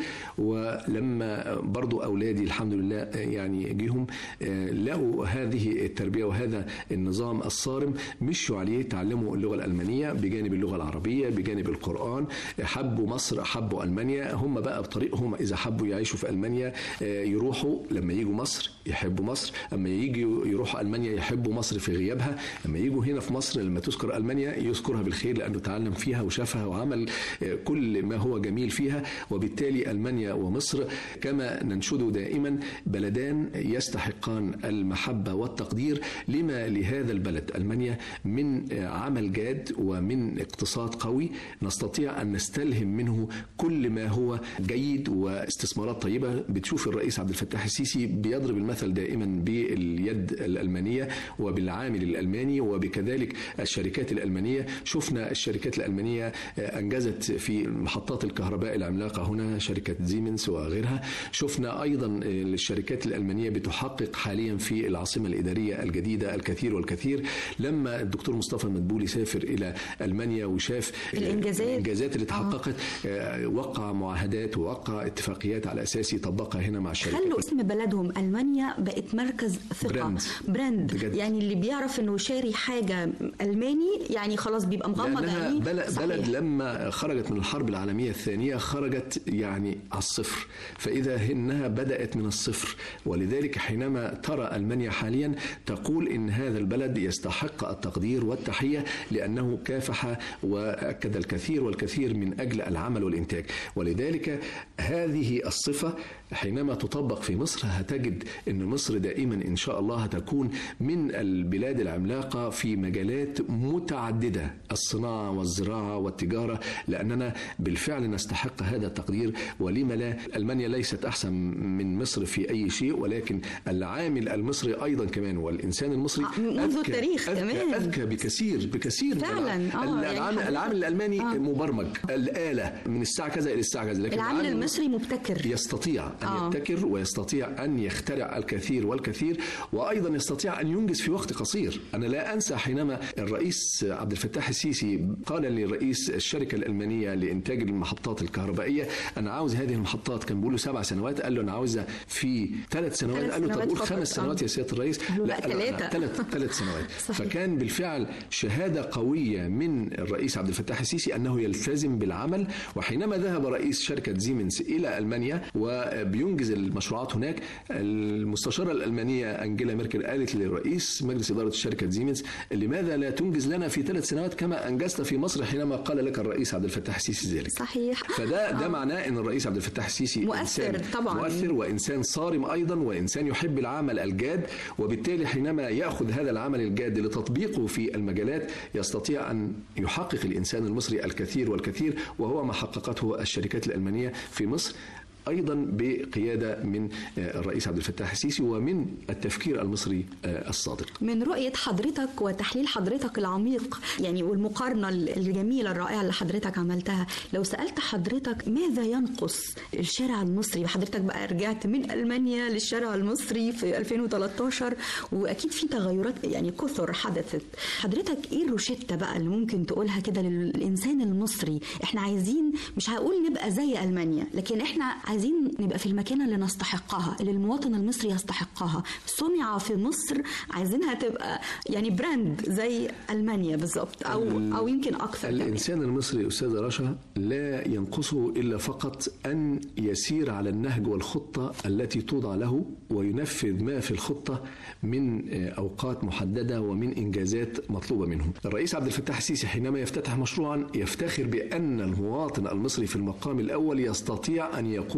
ولما برضو اولادي الحمد لله يعني جيهم آه، لقوا هذه التربيه وهذا النظام الصارم مشوا عليه تعلموا اللغه الالمانيه بجانب اللغه العربيه بجانب القران حبوا مصر حبوا المانيا هم بقى بطريقهم اذا حبوا يعيشوا في المانيا آه، يروحوا لما يجوا مصر يحبوا مصر اما يجوا يروحوا المانيا يحبوا مصر في غيابها اما يجوا هنا في مصر لما تذكر المانيا يذكرها بالخير لانه تعلم فيها وشافها وعمل آه، كل ما هو جميل فيها وبالتالي المانيا ومصر كما ننشد دائما بلدان يستحقان المحبه والتقدير لما لهذا البلد المانيا من آه، عمل جاد ومن اقتصاد قوي نستطيع ان نستلهم منه كل ما هو جيد واستثمارات طيبه بتشوف الرئيس عبد الفتاح السيسي بيضرب المثل دائما باليد الالمانيه وبالعامل الالماني وبكذلك الشركات الالمانيه شفنا الشركات الالمانيه آه، انجزت في محطات الكهرباء العملاقه هنا شركه زيمنز وغيرها شفنا ايضا آه، الشركات الالمانيه بتحقق حاليا في العاصمه الاداريه الجديده الكثير والكثير لما الدكتور مصطفى مدبولي سافر الى المانيا وشاف آه، الإنجازات. الانجازات اللي تحققت آه، وقع معاهدات ووقع اتفاقيات على اساس يطبقها هنا مع الشركات خلوا اسم بلدهم المانيا بقت مركز ثقه براند. براند بجد. يعني اللي بيعرف انه شاري حاجه الماني يعني خلاص بيبقى مغمض لأنها عينيه بلد, صحيح. بلد لما خرجت من الحرب العالمية الثانية خرجت يعني على الصفر فإذا إنها بدأت من الصفر ولذلك حينما ترى ألمانيا حاليا تقول إن هذا البلد يستحق التقدير والتحية لأنه كافح وأكد الكثير والكثير من أجل العمل والإنتاج ولذلك هذه الصفة حينما تطبق في مصر هتجد أن مصر دائما إن شاء الله هتكون من البلاد العملاقة في مجالات متعددة الصناعة والزراعة والتجارة لأننا بالفعل نستحق هذا التقدير ولم لا ألمانيا ليست أحسن من مصر في أي شيء ولكن العامل المصري أيضا كمان والإنسان المصري آه، منذ أذكى- التاريخ أذكى, كمان. أذكى بكثير بكثير من فعلاً، الع- آه، يعني العامل, حضرتك- العامل الألماني آه. مبرمج الآلة من الساعة كذا إلى الساعة كذا لكن العامل المصري مبتكر يستطيع أن آه. يبتكر ويستطيع أن يخترع الكثير والكثير وأيضا يستطيع أن ينجز في وقت قصير أنا لا أنسى حينما الرئيس عبد الفتاح السيسي قال لرئيس الشركة الألمانية لإنتاج المحطات الكهربائية أنا عاوز هذه المحطات كان بيقول له سبع سنوات قال له أنا عاوزها في ثلاث سنوات ثلاث قال له طب سنوات قول فقط. خمس سنوات آه. يا سيادة الرئيس قال له لا، ثلاثة. ثلاث ثلاث سنوات صحيح. فكان بالفعل شهادة قوية من الرئيس عبد الفتاح السيسي أنه يلتزم بالعمل وحينما ذهب رئيس شركة زيمنز إلى ألمانيا وبينجز المشروعات هناك المستشارة الألمانية أنجيلا ميركل قالت لرئيس مجلس إدارة شركة زيمنز لماذا لا تنجز لنا في ثلاث سنوات كما أنجزت في مصر حينما قال لك الرئيس عبد الفتاح السيسي ذلك صحيح فده ده معناه ان الرئيس عبد الفتاح السيسي مؤثر إنسان طبعاً. مؤثر وانسان صارم ايضا وانسان يحب العمل الجاد وبالتالي حينما ياخذ هذا العمل الجاد لتطبيقه في المجالات يستطيع ان يحقق الانسان المصري الكثير والكثير وهو ما حققته الشركات الالمانيه في مصر ايضا بقياده من آه، الرئيس عبد الفتاح السيسي ومن التفكير المصري آه، الصادق من رؤية حضرتك وتحليل حضرتك العميق يعني والمقارنة الجميلة الرائعة اللي حضرتك عملتها لو سألت حضرتك ماذا ينقص الشارع المصري وحضرتك بقى رجعت من ألمانيا للشارع المصري في 2013 وأكيد في تغيرات يعني كثر حدثت حضرتك إيه الروشتة بقى اللي ممكن تقولها كده للإنسان المصري إحنا عايزين مش هقول نبقى زي ألمانيا لكن إحنا عايزين نبقى في المكانة اللي نستحقها اللي المواطن المصري يستحقها صنع في مصر عايزينها تبقى يعني براند زي ألمانيا بالظبط أو أو يمكن أكثر كمان. الإنسان المصري أستاذ رشا لا ينقصه إلا فقط أن يسير على النهج والخطة التي توضع له وينفذ ما في الخطة من آه، أوقات محددة ومن إنجازات مطلوبة منه الرئيس عبد الفتاح السيسي حينما يفتتح مشروعا يفتخر بأن المواطن المصري في المقام الأول يستطيع أن يقوم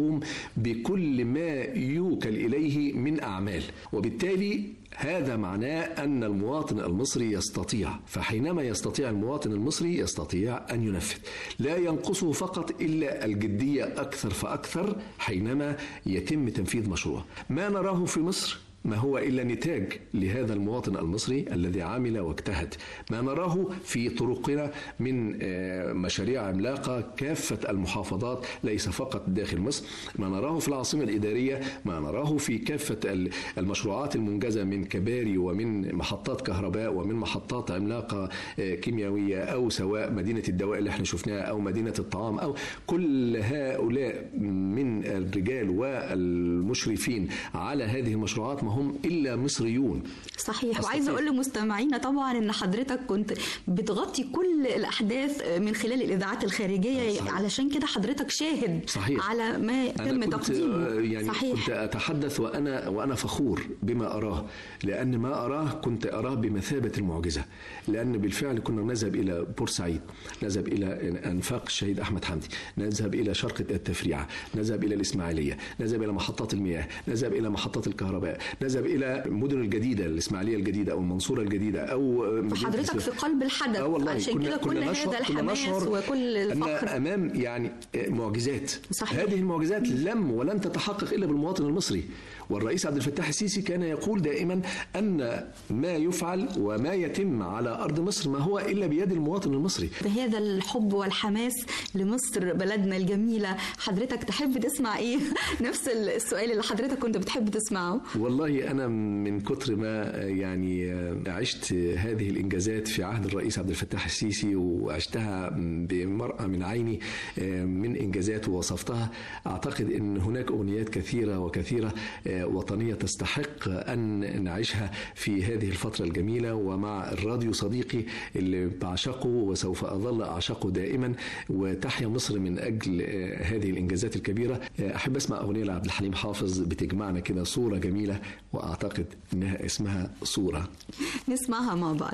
يقوم بكل ما يوكل اليه من اعمال وبالتالي هذا معناه ان المواطن المصري يستطيع فحينما يستطيع المواطن المصري يستطيع ان ينفذ لا ينقصه فقط الا الجديه اكثر فاكثر حينما يتم تنفيذ مشروع ما نراه في مصر ما هو الا نتاج لهذا المواطن المصري الذي عمل واجتهد ما نراه في طرقنا من آه، مشاريع عملاقه كافه المحافظات ليس فقط داخل مصر ما نراه في العاصمه الاداريه ما نراه في كافه ال- المشروعات المنجزه من كباري ومن محطات كهرباء ومن محطات عملاقه آه، كيميائيه او سواء مدينه الدواء اللي احنا شفناها او مدينه الطعام او كل هؤلاء من الرجال والمشرفين على هذه المشروعات ما هم الا مصريون صحيح أستطيع. وعايزه اقول لمستمعينا طبعا ان حضرتك كنت بتغطي كل الاحداث من خلال الاذاعات الخارجيه صحيح. علشان كده حضرتك شاهد صحيح. على ما تم أنا كنت تقديمه آه، يعني صحيح كنت أتحدث وأنا وأنا فخور بما أراه لأن ما أراه كنت أراه بمثابة المعجزة لأن بالفعل كنا نذهب إلى بورسعيد نذهب إلى أنفاق الشهيد أحمد حمدي نذهب إلى شرقة التفريعة نذهب إلى الإسماعيلية نذهب إلى محطات المياه نذهب إلى محطات الكهرباء نذهب إلى المدن الجديدة الإسماعيلية الجديدة أو المنصورة الجديدة أو مدينة حضرتك السويس. في قلب الحدث اه والله عشان كنا كده كل كنا نشعر هذا كنا الحماس نشعر وكل أن الفخر امام يعني معجزات صحيح. هذه المعجزات لم ولن تتحقق الا بالمواطن المصري والرئيس عبد الفتاح السيسي كان يقول دائما ان ما يفعل وما يتم على ارض مصر ما هو الا بيد المواطن المصري بهذا الحب والحماس لمصر بلدنا الجميلة حضرتك تحب تسمع ايه نفس السؤال اللي حضرتك كنت بتحب تسمعه والله انا من كتر ما يعني عشت هذه الانجازات في عهد الرئيس عبد الفتاح السيسي وعشتها بمرأة من عيني من انجازات ووصفتها اعتقد ان هناك اغنيات كثيره وكثيره وطنيه تستحق ان نعيشها في هذه الفتره الجميله ومع الراديو صديقي اللي بعشقه وسوف اظل اعشقه دائما وتحيا مصر من اجل هذه الانجازات الكبيره احب اسمع اغنيه لعبد الحليم حافظ بتجمعنا كده صوره جميله واعتقد انها اسمها صوره نسمعها مع بعض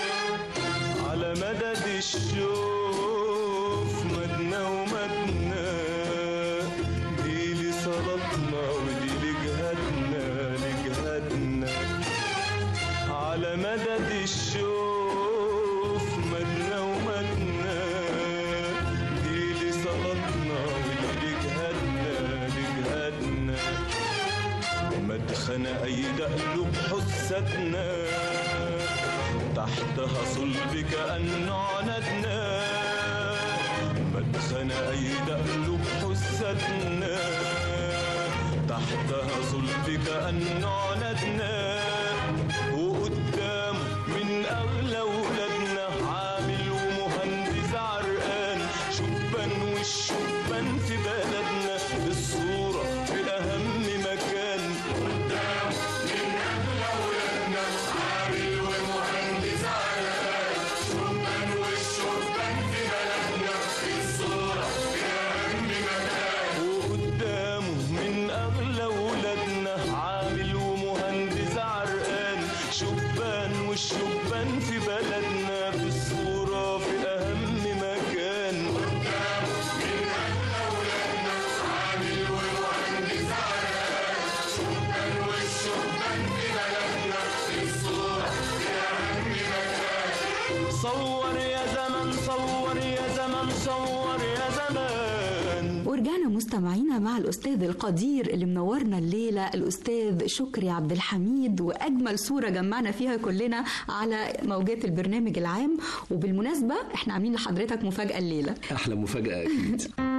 على مدد الشوف مدنا ومدنا دي لصلاتنا ودي لجهادنا لجهادنا على مدد الشوف مدنا ومدنا دي لصلاتنا ودي لجهادنا لجهادنا مدخن أيد قلوب حستنا تحتها صلب كأنه عنادنا مدخن أيد قلوب حستنا تحتها صلب كأنه عنادنا وقدام من أغلى ولادنا عامل ومهندس عرقان شبان والشبان في بلدنا الصورة في أهم مكان قدام من أغلى ولادنا عامل ومهندس عرقان شبان والشبان في بلدنا الصورة في أهم مكان وقدامه من أغلى ولادنا عامل ومهندس عرقان شبان والشبان في بلدنا في الصورة في أهم مكان قدامه من أغلى ولادنا عامل ومهندس عرقان شبان والشبان في بلدنا في الصورة في أهم مكان صور يا زمن صور يا زمن صور يا زمان ورجعنا مستمعينا مع الأستاذ القدير اللي منورنا الليلة الأستاذ شكري عبد الحميد وأجمل صورة جمعنا فيها كلنا على موجات البرنامج العام وبالمناسبة احنا عاملين لحضرتك مفاجأة الليلة احلى مفاجاه اكيد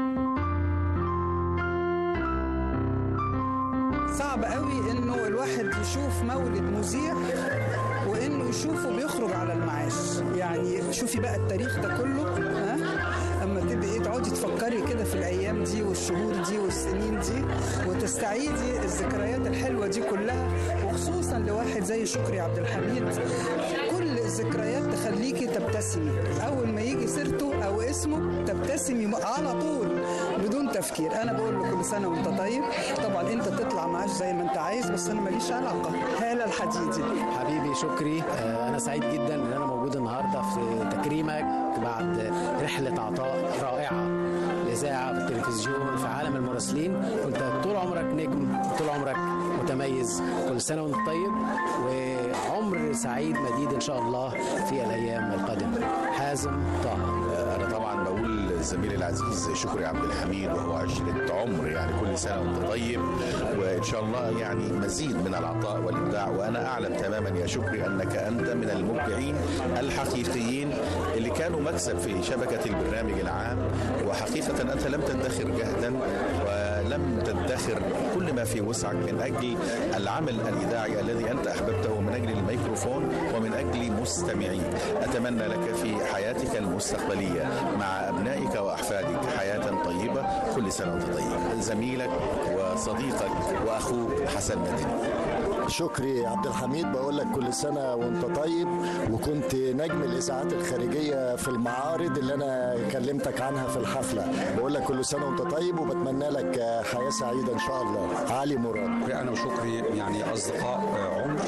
صعب قوي انه الواحد يشوف مولد مذيع وانه يشوفه بيخرج على المعاش يعني شوفي بقى التاريخ ده كله ها اما تبقي ايه تقعدي تفكري كده في الايام دي والشهور دي والسنين دي وتستعيدي الذكريات الحلوه دي كلها وخصوصا لواحد زي شكري عبد الحميد كل الذكريات تخليكي تبتسمي اول ما يجي سيرته او اسمه تبتسمي على طول بدون تفكير انا بقول له كل سنه وانت طيب طبعا انت تطلع معاش زي ما انت عايز بس انا ماليش علاقه هاله الحديدي حبيبي شكري آه، انا سعيد جدا ان انا موجود النهارده في تكريمك بعد رحله عطاء رائعه الاذاعه في التلفزيون في عالم المراسلين وانت طول عمرك نجم طول عمرك متميز كل سنه وانت طيب وعمر سعيد مديد ان شاء الله في الايام القادمه حازم طه انا طبعا بقول زميلي العزيز شكري عبد الحميد وهو عشرة عمر يعني كل سنه وانت طيب وان شاء الله يعني مزيد من العطاء والابداع وانا اعلم تماما يا شكري انك انت من المبدعين الحقيقيين اللي كانوا مكسب في شبكه البرنامج العام وحقيقه انت لم تدخر جهدا ولم تدخر كل ما في وسعك من اجل العمل الاذاعي الذي انت احببته من اجل الميكروفون ومن اجل مستمعيك اتمنى لك في حياتك المستقبليه مع ابنائك واحفادك حياه طيبه كل سنه وانت طيب زميلك وصديقك واخوك حسن مدني شكري عبد الحميد بقول لك كل سنه وانت طيب وكنت نجم الاذاعات الخارجيه في المعارض اللي انا كلمتك عنها في الحفله بقول لك كل سنه وانت طيب وبتمنى لك حياه سعيده ان شاء الله علي مراد انا وشكري يعني اصدقاء عمر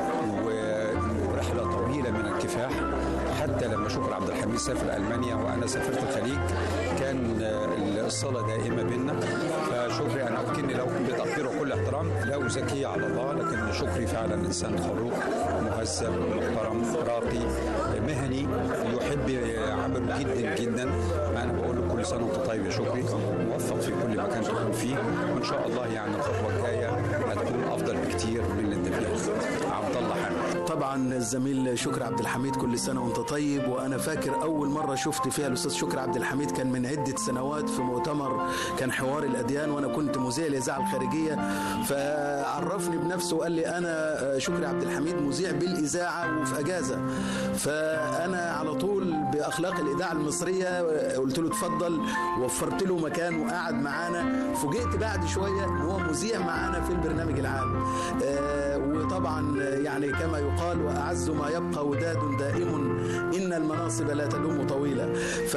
ورحله طويله من الكفاح حتى لما شكر عبد الحميد سافر المانيا وانا سافرت الخليج كان الصله دائمه بينا فشكري انا اكني لو بتقديره كل احترام لا ازكيه على الله لكن شكري فعلا انسان خلوق مهذب محترم راقي مهني يحب عمله جدا جدا انا بقول له كل سنه وانت طيب يا شكري موفق في كل مكان تكون فيه وان شاء الله يعني الخطوه الجايه هتكون افضل بكتير من اللي انت فيها عبد الله حامد طبعا الزميل شكري عبد الحميد كل سنه وانت طيب وانا فاكر اول مره شفت فيها الاستاذ شكري عبد الحميد كان من عده سنوات في مؤتمر كان حوار الاديان وانا كنت مذيع الاذاعه الخارجيه فعرفني بنفسه وقال لي انا شكري عبد الحميد مذيع بالاذاعه وفي اجازه فانا على طول باخلاق الاذاعه المصريه قلت له اتفضل وفرت له مكان وقعد معانا فوجئت بعد شويه ان هو مذيع معانا في البرنامج العام وطبعا يعني كما يقال واعز ما يبقى وداد دائم ان المناصب لا تدوم طويله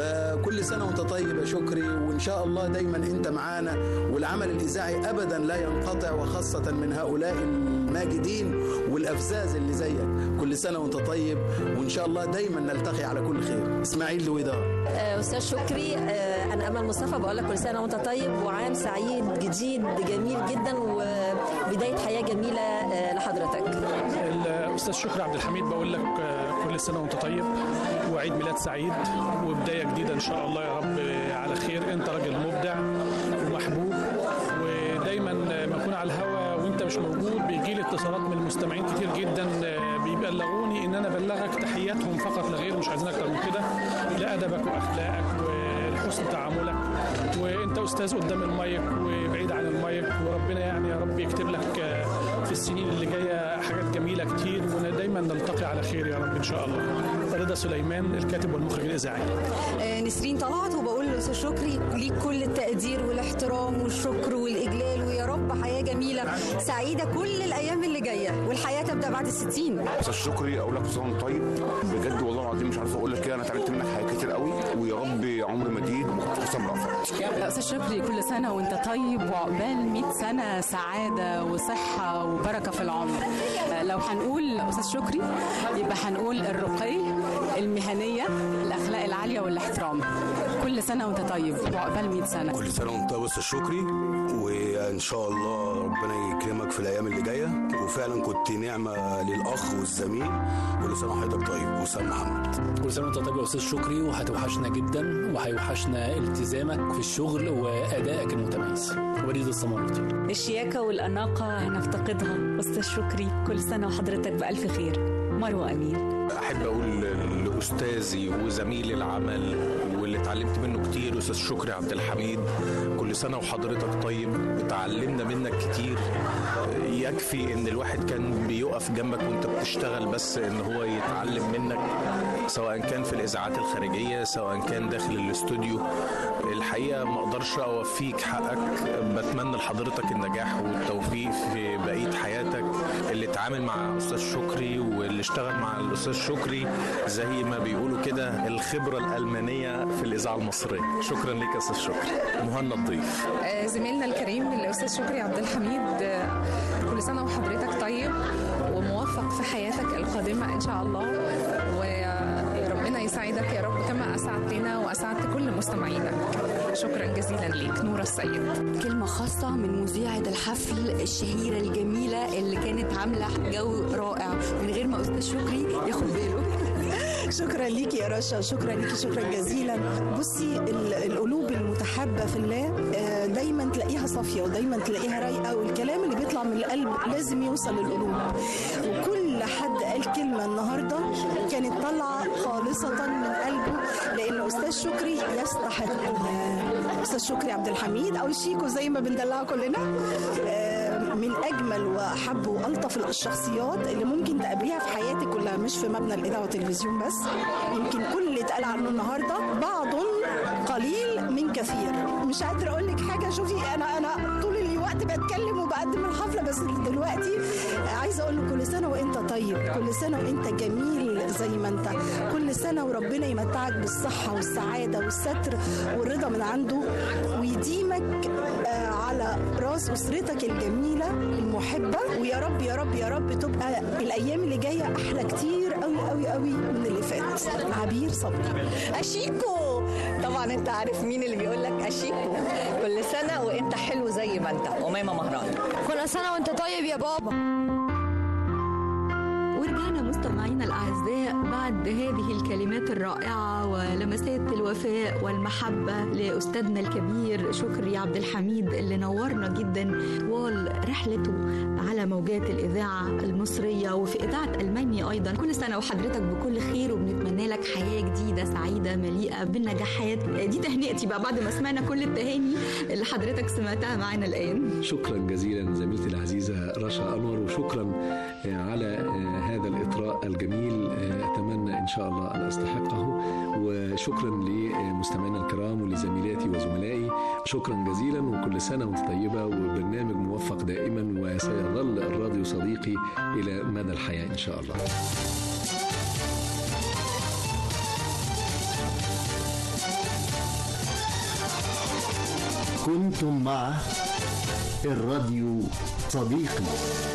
فكل سنه وانت طيب يا شكري وان شاء الله دايما انت معانا والعمل الاذاعي ابدا لا ينقطع وخاصه من هؤلاء الماجدين والافزاز اللي زيك كل سنه وانت طيب وان شاء الله دايما نلتقي على كل خير اسماعيل لويدار استاذ شكري انا امل مصطفى بقول لك كل سنه وانت طيب وعام سعيد جديد جميل جدا وبدايه حياه جميله لحضرتك الاستاذ شكري عبد الحميد بقول لك كل سنه وانت طيب وعيد ميلاد سعيد وبدايه جديده ان شاء الله يا رب على خير انت راجل مبدع ومحبوب ودايما لما اكون على الهوا وانت مش موجود بيجي لي اتصالات من المستمعين كتير جدا بيبلغوني ان انا ابلغك تحياتهم فقط لا غير مش عايزين اكتر من كده لادبك واخلاقك ولحسن تعاملك وانت استاذ قدام المايك وبعيد عن المايك وربنا يعني يا رب يكتب لك في السنين اللي جايه حاجات جميله كتير ودايما نلتقي على خير يا رب ان شاء الله رضا سليمان الكاتب والمخرج الاذاعي نسرين طلعت وبقول لاستاذ شكري ليك كل التقدير والاحترام والشكر والاجلال ويا رب حياه جميله سعيده كل الايام اللي جايه والحياه تبدا بعد الستين استاذ شكري اقول لك سنه طيب بجد والله العظيم مش عارف اقول لك ايه انا اتعلمت منك حاجات كتير قوي ويا رب عمر مديد وحسن رأفت استاذ شكري كل سنه وانت طيب وعقبال 100 سنه سعاده وصحه وبركه في العمر لو هنقول استاذ شكري يبقى هنقول الرقي المهنيه الاخلاق العاليه والاحترام كل سنه وانت طيب وعقبال 100 سنه كل سنه وانت طيب استاذ شكري وان شاء الله ربنا يكرمك في الايام اللي جايه وفعلا كنت نعمه للاخ والزميل كل سنه وحضرتك طيب وسام محمد كل سنه وانت طيب يا استاذ شكري وهتوحشنا جدا وهيوحشنا التزامك في الشغل وادائك المتميز وليد الصمامطي الشياكه والاناقه هنفتقدها استاذ شكري كل سنه وحضرتك بالف خير مروه امين احب اقول لاستاذي وزميلي العمل واللي اتعلمت منه كتير استاذ شكري عبد الحميد كل سنه وحضرتك طيب اتعلمنا منك كتير يكفي ان الواحد كان بيقف جنبك وانت بتشتغل بس ان هو يتعلم منك سواء كان في الاذاعات الخارجيه سواء كان داخل الاستوديو الحقيقه ما اقدرش اوفيك حقك بتمنى لحضرتك النجاح والتوفيق في بقيه حياتك اللي اتعامل مع استاذ شكري واللي اشتغل مع الاستاذ شكري زي ما بيقولوا كده الخبره الالمانيه في الاذاعه المصريه شكرا لك يا استاذ شكري مهنا الضيف زميلنا الكريم الاستاذ شكري عبد الحميد كل سنه وحضرتك طيب وموفق في حياتك القادمه ان شاء الله وربنا يسعدك يا رب كما اسعدتنا واسعدت كل مستمعينا شكرا جزيلا ليك نورة السيد كلمة خاصة من مذيعة الحفل الشهيرة الجميلة اللي كانت عاملة جو رائع من غير ما أستاذ شكري ياخد باله شكرا ليكي يا رشا شكرا ليكي شكرا جزيلا بصي ال- القلوب المتحبة في الله آه، دايما تلاقيها صافية ودايما تلاقيها رايقة والكلام اللي بيطلع من القلب لازم يوصل للقلوب وكل حد قال كلمة النهاردة كانت طالعة خالصة من قلبه لأن أستاذ شكري يستحقها أستاذ شكري عبد الحميد أو شيكو زي ما بندلعه كلنا آه، من أجمل وأحب وألطف الشخصيات اللي ممكن تقابليها في حياتك كلها مش في مبنى الإذاعة والتلفزيون بس يمكن كل اللي اتقال عنه النهارده بعض قليل من كثير مش قادره اقول لك حاجه شوفي انا انا طول الوقت بتكلم وبقدم الحفله بس دلوقتي عايزه اقول له كل سنه وانت طيب كل سنه وانت جميل زي ما انت كل سنه وربنا يمتعك بالصحه والسعاده والستر والرضا من عنده ويديمك آه، على راس اسرتك الجميله المحبه ويا رب يا رب يا رب تبقى الايام اللي جايه احلى كتير قوي قوي قوي من اللي فات عبير صبري اشيكو طبعا انت عارف مين اللي بيقول لك اشيكو كل سنه وانت حلو زي ما انت اميمه مهران كل سنة وأنت طيب يا بابا ورجعنا مستمعينا الأعزاء بعد هذه الكلمات الرائعة ولمسات الوفاء والمحبة لأستاذنا الكبير شكري عبد الحميد اللي نورنا جدا طوال رحلته على موجات الإذاعة المصرية وفي إذاعة ألمانيا أيضا كل سنة وحضرتك بكل خير وبنتمنى لك حياة جديدة سعيدة مليئة بالنجاحات دي تهنئتي بقى بعد ما سمعنا كل التهاني اللي حضرتك سمعتها معانا الآن شكرا جزيلا زميلتي العزيزة رشا أنور وشكرا آه، على آه، هذا الإطراء الجميل آه، أتمنى إن شاء الله أن أستحقه وشكرا لمستمعينا الكرام ولزميلاتي وزملائي شكرا جزيلا وكل سنة وأنت طيبة وبرنامج موفق دائما وسيظل الراديو صديقي إلى مدى الحياة إن شاء الله كنتم مع الراديو صديقي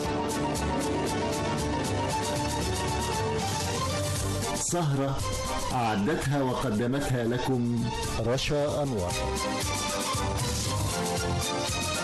سهرة أعدتها وقدمتها لكم رشا أنور